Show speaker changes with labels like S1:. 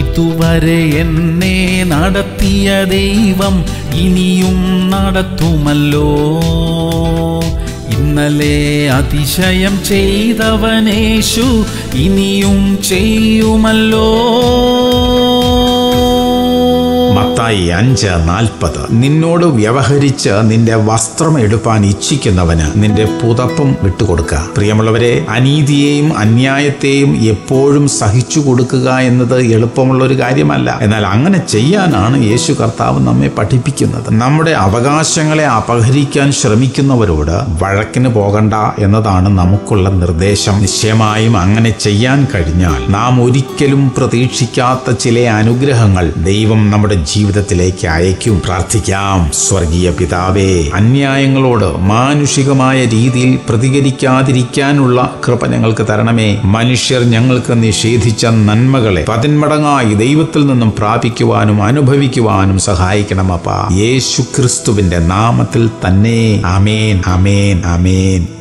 S1: ഇതുവരെ എന്നെ നടത്തിയ ദൈവം ഇനിയും നടത്തുമല്ലോ ഇന്നലെ അതിശയം ചെയ്തവനേശു ഇനിയും ചെയ്യുമല്ലോ
S2: മത്തായി അഞ്ച് നാൽപ്പത് നിന്നോട് വ്യവഹരിച്ച് നിന്റെ വസ്ത്രം എടുപ്പാൻ ഇച്ഛിക്കുന്നവന് നിന്റെ പുതപ്പും വിട്ടുകൊടുക്ക പ്രിയമുള്ളവരെ അനീതിയെയും അന്യായത്തെയും എപ്പോഴും സഹിച്ചു കൊടുക്കുക എന്നത് എളുപ്പമുള്ള ഒരു കാര്യമല്ല എന്നാൽ അങ്ങനെ ചെയ്യാനാണ് യേശു കർത്താവ് നമ്മെ പഠിപ്പിക്കുന്നത് നമ്മുടെ അവകാശങ്ങളെ അപഹരിക്കാൻ ശ്രമിക്കുന്നവരോട് വഴക്കിന് പോകണ്ട എന്നതാണ് നമുക്കുള്ള നിർദ്ദേശം നിശ്ചയമായും അങ്ങനെ ചെയ്യാൻ കഴിഞ്ഞാൽ നാം ഒരിക്കലും പ്രതീക്ഷിക്കാത്ത ചില അനുഗ്രഹങ്ങൾ ദൈവം നമ്മുടെ ജീവിതത്തിലേക്ക് അയക്കും പ്രാർത്ഥിക്കാം സ്വർഗീയ പിതാവേ അന്യായങ്ങളോട് മാനുഷികമായ രീതിയിൽ പ്രതികരിക്കാതിരിക്കാനുള്ള കൃപ ഞങ്ങൾക്ക് തരണമേ മനുഷ്യർ ഞങ്ങൾക്ക് നിഷേധിച്ച നന്മകളെ പതിന്മടങ്ങായി ദൈവത്തിൽ നിന്നും പ്രാപിക്കുവാനും അനുഭവിക്കുവാനും സഹായിക്കണം അപ്പ യേശു ക്രിസ്തുവിന്റെ നാമത്തിൽ തന്നെ അമേൻ അമേൻ അമേൻ